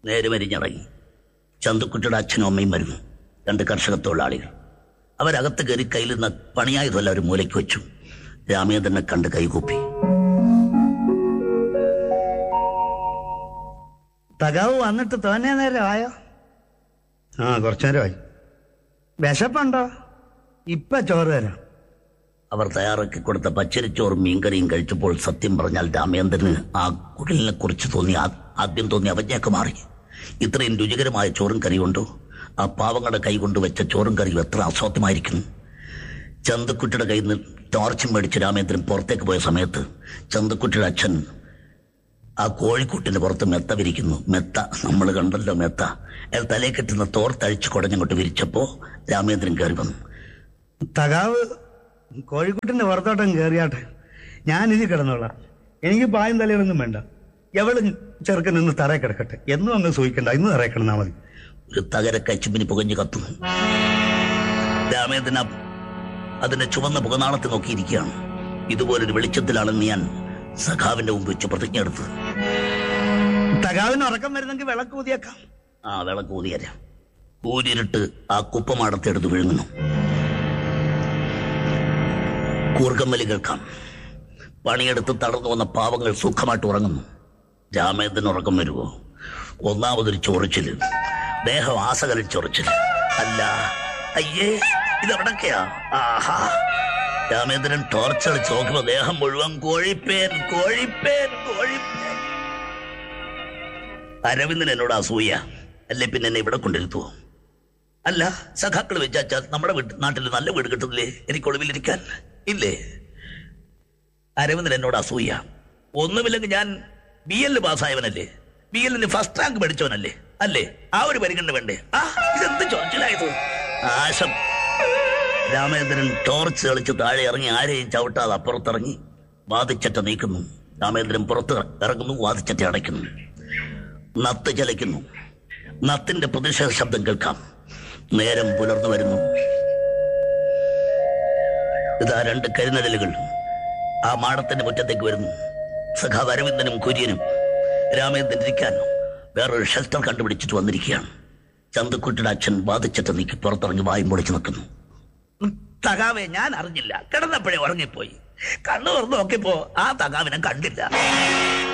നേരെ മരിഞ്ഞിറങ്ങി ചന്തുക്കുട്ടിയുടെ അച്ഛനും അമ്മയും വരുന്നു രണ്ട് കർഷക തൊഴിലാളികൾ അവരകത്ത് കയറി കയ്യിൽ നിന്ന് പണിയായതല്ല ഒരു മൂലയ്ക്ക് വെച്ചു രാമേന്ദ്രനെ കണ്ട് കൈകൂപ്പി തകാവ് വന്നിട്ട് തോന്നേ നേരമായോ ആ കുറച്ചു നേരമായി വിശപ്പുണ്ടോ ഇപ്പൊ ചോറ് തരാം അവർ തയ്യാറാക്കി കൊടുത്ത പച്ചരിച്ചോറും മീൻകറിയും കഴിച്ചപ്പോൾ സത്യം പറഞ്ഞാൽ രാമേന്ദ്രന് ആ കുടലിനെ കുറിച്ച് തോന്നി ആ- ആദ്യം തോന്നി അവജ്ഞയൊക്കെ മാറി ഇത്രയും രുചികരമായ ചോറും കറി കൊണ്ടോ ആ പാവങ്ങളുടെ കൈ കൊണ്ട് വെച്ച ചോറും കറിയും എത്ര അസ്വാദ്യമായിരിക്കുന്നു ചന്തക്കുട്ടിയുടെ കയ്യിൽ നിന്ന് ടോർച്ചും മേടിച്ച് രാമേന്ദ്രൻ പുറത്തേക്ക് പോയ സമയത്ത് ചന്തക്കുട്ടിയുടെ അച്ഛൻ ആ കോഴിക്കൂട്ടിന്റെ പുറത്ത് മെത്ത വിരിക്കുന്നു മെത്ത നമ്മൾ കണ്ടല്ലോ മെത്ത അയാൾ തലേ കെട്ടുന്ന തോർത്തഴിച്ച് കുടഞ്ഞങ്ങോട്ട് വിരിച്ചപ്പോ രാമേന്ദ്രൻ കയറി വന്നു തകാവ് കോഴിക്കുട്ടിന്റെ പുറത്തോട്ടം കയറിയാട്ടെ ഞാൻ ഇതിൽ കിടന്നോളാം എനിക്ക് പായും തലയിലൊന്നും വേണ്ട എവളും ചെറുക്കൻ നിന്ന് തറയെ കിടക്കട്ടെ എന്നും അങ്ങ് സൂഹിക്കണ്ട ഇന്ന് തറയെ കിടന്നാ മതി ഒരു തകര കച്ചിമ്പിനി പുകഞ്ഞു കത്തുന്നു രാമേന്ദ്രൻ ആ- അതിന്റെ ചുവന്ന പുകനാളത്തെ നോക്കിയിരിക്കുകയാണ് ഇതുപോലൊരു വെളിച്ചത്തിലാണെന്ന് ഞാൻ സഖാവിന്റെ മുമ്പ് വെച്ച് പ്രതിജ്ഞ എടുത്തത് തകാവിന് ഉറക്കം വരുന്നെങ്കിൽ വിളക്ക് ഊതിയേക്കാം ആ വിളക്ക് ഊതിയരാം ഊരിട്ട് ആ കുപ്പമാടത്തെടുത്ത് വിഴുങ്ങുന്നു കൂർക്കമ്മലി കേൾക്കാം പണിയെടുത്ത് തളർന്നു വന്ന പാവങ്ങൾ സുഖമായിട്ട് ഉറങ്ങുന്നു രാമേന്ദ്രൻ ഉറക്കം വരുമോ ഒന്നാമതൊരു ചൊറിച്ചില് ദേഹം ആസകലിൽ ചൊറിച്ചില് അല്ല അയ്യേ ഇതെവിടൊക്കെയാ ആഹാ രാമേന്ദ്രൻ ടോർച്ചടിച്ച് നോക്കുമ്പോ ദേഹം മുഴുവൻ കോഴിപ്പേൻ കോഴിപ്പേൻ കോഴിപ്പേൻ അരവിന്ദൻ എന്നോട് അസൂയ അല്ലേ പിന്നെ എന്നെ ഇവിടെ കൊണ്ടിരുത്തുവോ അല്ല സഖാക്കൾ വിചാരിച്ചാൽ നമ്മുടെ വീട്ട് നാട്ടിൽ നല്ല വീട് കിട്ടുന്നില്ലേ എനിക്ക് ഒളിവിലിരിക്കാൻ ഇല്ലേ അരവിന്ദൻ എന്നോട് അസൂയ ഒന്നുമില്ലെങ്കിൽ ഞാൻ ബി എൽ പാസ്സായവനല്ലേ ബി എല്ലിന് ഫസ്റ്റ് റാങ്ക് പഠിച്ചവനല്ലേ അല്ലേ ആ ഒരു പരിഗണന വേണ്ടേ ആ ഇതെന്ത് ചൊറച്ചിലായത് ആശം രാമേന്ദ്രൻ ടോർച്ച് തെളിച്ച് താഴെ ഇറങ്ങി ആരെയും ചവിട്ടാതെ അപ്പുറത്തിറങ്ങി വാതിച്ചറ്റ നീക്കുന്നു രാമേന്ദ്രൻ പുറത്ത് ഇറങ്ങുന്നു വാതിച്ചറ്റ അടയ്ക്കുന്നു നത്ത് ചലയ്ക്കുന്നു നത്തിന്റെ പ്രതിഷേധ ശബ്ദം കേൾക്കാം നേരം പുലർന്നു വരുന്നു ഇതാ രണ്ട് കരിനടലുകൾ ആ മാടത്തിന്റെ മുറ്റത്തേക്ക് വരുന്നു സഖാവ് അരവിന്ദനും കുര്യനും രാമേന്ദ്രൻ ഇരിക്കാൻ വേറൊരു ഷെൽട്ടർ കണ്ടുപിടിച്ചിട്ട് വന്നിരിക്കുകയാണ് ചന്തക്കുട്ടിയുടെ അച്ഛൻ ബാധിച്ചിട്ട് നീക്കി പുറത്തിറങ്ങി വായും പൊളിച്ചു നിൽക്കുന്നു തകാവെ ഞാൻ അറിഞ്ഞില്ല കിടന്നപ്പോഴേ ഉറങ്ങിപ്പോയി കണ്ണു തുറന്നു നോക്കിയപ്പോ ആ തകാവിനെ കണ്ടില്ല